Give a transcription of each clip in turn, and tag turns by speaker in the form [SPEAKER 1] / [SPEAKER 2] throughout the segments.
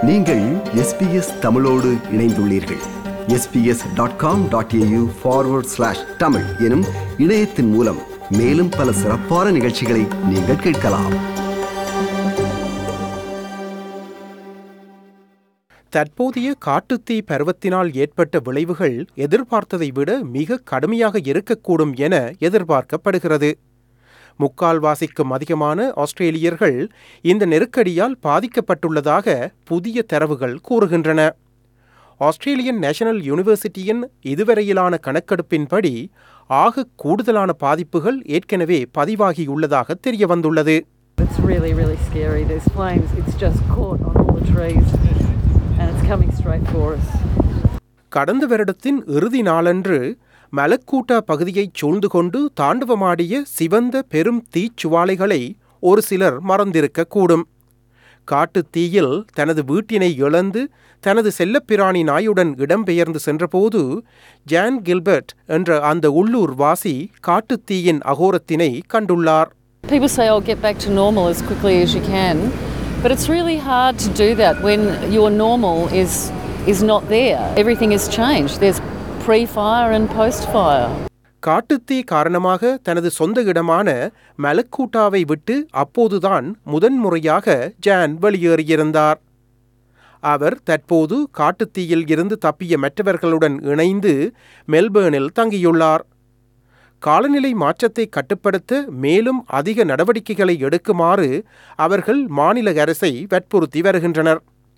[SPEAKER 1] நீங்கள் எஸ்பிஎஸ் தமிழோடு இணைந்துள்ளீர்கள் SBS dot com dot AU forward slash Tamil எனும் இணையத்தின் மூலம் மேலும் பல சிறப்பான நிகழ்ச்சிகளை நீங்கள் கேட்கலாம்
[SPEAKER 2] தற்போதைய காட்டுத்தீ பருவத்தினால் ஏற்பட்ட விளைவுகள் எதிர்பார்த்ததை விட மிக கடுமையாக இருக்கக்கூடும் என எதிர்பார்க்கப்படுகிறது முக்கால்வாசிக்கும் அதிகமான ஆஸ்திரேலியர்கள் இந்த நெருக்கடியால் பாதிக்கப்பட்டுள்ளதாக புதிய தரவுகள் கூறுகின்றன ஆஸ்திரேலியன் நேஷனல் யூனிவர்சிட்டியின் இதுவரையிலான கணக்கெடுப்பின்படி ஆக கூடுதலான பாதிப்புகள் ஏற்கனவே பதிவாகியுள்ளதாக தெரியவந்துள்ளது
[SPEAKER 3] It's really, really scary. There's flames. It's just caught on all the trees and it's coming straight for us.
[SPEAKER 2] கடந்த வருடத்தின் இறுதி நாளன்று மலக்கூட்டா பகுதியைச் சூழ்ந்து கொண்டு தாண்டவமாடிய சிவந்த பெரும் தீச்சுவாலைகளை ஒரு சிலர் மறந்திருக்கக்கூடும் காட்டுத் தீயில் தனது வீட்டினை இழந்து தனது செல்லப்பிராணி நாயுடன் இடம்பெயர்ந்து சென்றபோது ஜான் கில்பர்ட் என்ற அந்த உள்ளூர் வாசி காட்டுத் தீயின் அகோரத்தினை கண்டுள்ளார்
[SPEAKER 3] People say, oh, get back to normal as quickly as you can. But it's really hard to do that when your normal is, is not there. Everything has changed. There's pre fire and post fire.
[SPEAKER 2] காட்டுத்தீ காரணமாக தனது சொந்த இடமான மலக்கூட்டாவை விட்டு அப்போதுதான் முதன்முறையாக John வெளியேறியிருந்தார் அவர் தற்போது காட்டுத்தீயில் இருந்து தப்பிய மற்றவர்களுடன் இணைந்து மெல்பேர்னில் தங்கியுள்ளார் காலநிலை மாற்றத்தை கட்டுப்படுத்த மேலும் அதிக நடவடிக்கைகளை எடுக்குமாறு அவர்கள் மாநில அரசை வற்புறுத்தி வருகின்றனர்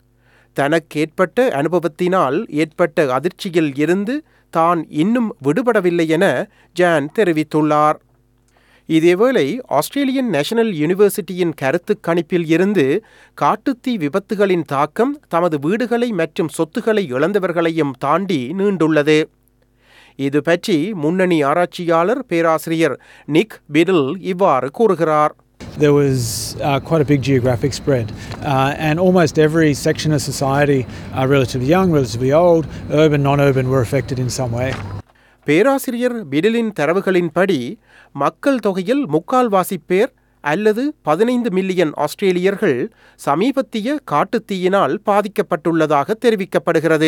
[SPEAKER 2] தனக்கேற்பட்ட அனுபவத்தினால் ஏற்பட்ட அதிர்ச்சியில் இருந்து தான் இன்னும் விடுபடவில்லை என ஜான் தெரிவித்துள்ளார் இதேவேளை ஆஸ்திரேலியன் நேஷனல் யூனிவர்சிட்டியின் கருத்துக் கணிப்பில் இருந்து காட்டுத்தீ விபத்துகளின் தாக்கம் தமது வீடுகளை மற்றும் சொத்துக்களை இழந்தவர்களையும் தாண்டி நீண்டுள்ளது இது பற்றி முன்னணி ஆராய்ச்சியாளர் பேராசிரியர் நிக் பிடில் இவ்வாறு கூறுகிறார்
[SPEAKER 4] There was uh, quite a big geographic spread, uh, and almost every section of society, uh, relatively young, relatively old, urban, non urban, were affected in some way.
[SPEAKER 2] பேராசிரியர் பிடிலின் தரவுகளின்படி மக்கள் தொகையில் முக்கால்வாசி பேர் அல்லது பதினைந்து மில்லியன் ஆஸ்திரேலியர்கள் சமீபத்திய காட்டுத்தீயினால் பாதிக்கப்பட்டுள்ளதாக தெரிவிக்கப்படுகிறது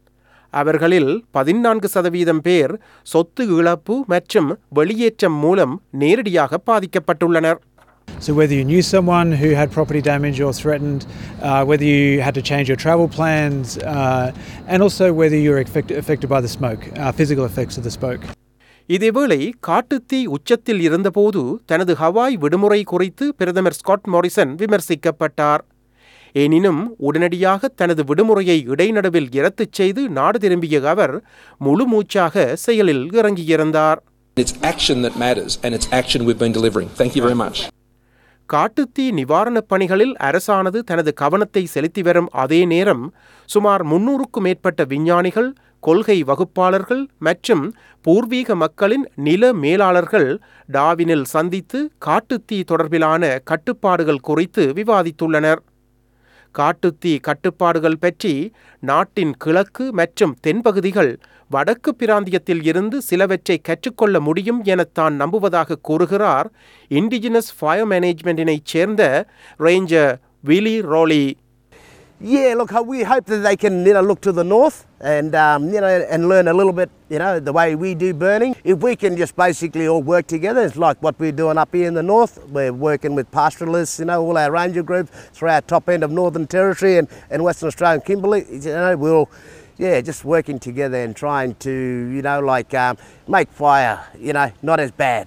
[SPEAKER 2] அவர்களில் பதினான்கு சதவீதம் பேர் சொத்து இழப்பு மற்றும் வெளியேற்றம் மூலம் நேரடியாக பாதிக்கப்பட்டுள்ளனர்
[SPEAKER 4] So, whether you knew someone who had property damage or threatened, uh, whether you had to change your travel plans, uh, and also whether you were affect- affected by the smoke, uh, physical effects of the smoke.
[SPEAKER 2] இதேவேளை காட்டுத்தீ உச்சத்தில் இருந்தபோது தனது Hawaii விடுமுறை குறித்து பிரதமர் Scott Morrison விமர்சிக்கப்பட்டார் எனினும் உடனடியாக தனது விடுமுறையை இடைநடுவில் இரத்துச் செய்து நாடு திரும்பிய அவர் முழு மூச்சாக செயலில் இறங்கியிருந்தார்
[SPEAKER 5] It's action that matters, and it's action we've been delivering. Thank you very much.
[SPEAKER 2] காட்டுத்தீ நிவாரணப் பணிகளில் அரசானது தனது கவனத்தை செலுத்தி வரும் அதே நேரம் சுமார் முன்னூறுக்கும் மேற்பட்ட விஞ்ஞானிகள் கொள்கை வகுப்பாளர்கள் மற்றும் பூர்வீக மக்களின் நில மேலாளர்கள் டாவினில் சந்தித்து காட்டுத்தீ தொடர்பிலான கட்டுப்பாடுகள் குறித்து விவாதித்துள்ளனர் காட்டுத்தீ கட்டுப்பாடுகள் பற்றி நாட்டின் கிழக்கு மற்றும் தென்பகுதிகள் வடக்கு பிராந்தியத்தில் இருந்து சிலவற்றை கற்றுக்கொள்ள முடியும் என தான் நம்புவதாக கூறுகிறார் இண்டிஜினஸ் ஃபயர் மேனேஜ்மெண்டினைச் சேர்ந்த ranger Willie Rowley
[SPEAKER 6] Yeah, look, we hope that they can, you know, look to the north and, um, you know, and learn a little bit, you know, the way we do burning. If we can just basically all work together, it's like what we're doing up here in the north. We're working with pastoralists, you know, all our ranger groups through our top end of Northern Territory and, and Western Australian Kimberley. You know, we'll, yeah, just working together and trying to, you know, like um, make fire, you know, not as bad.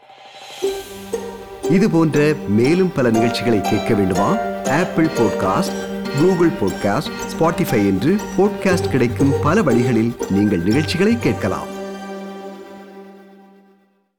[SPEAKER 1] இது போன்ற மேலும் பல நிகழ்ச்சிகளை கேட்க வேண்டுமா Apple podcast Google podcast Spotify என்று podcast கிடைக்கும் பல வழிகளில் நீங்கள் நிகழ்ச்சிகளை கேட்கலாம்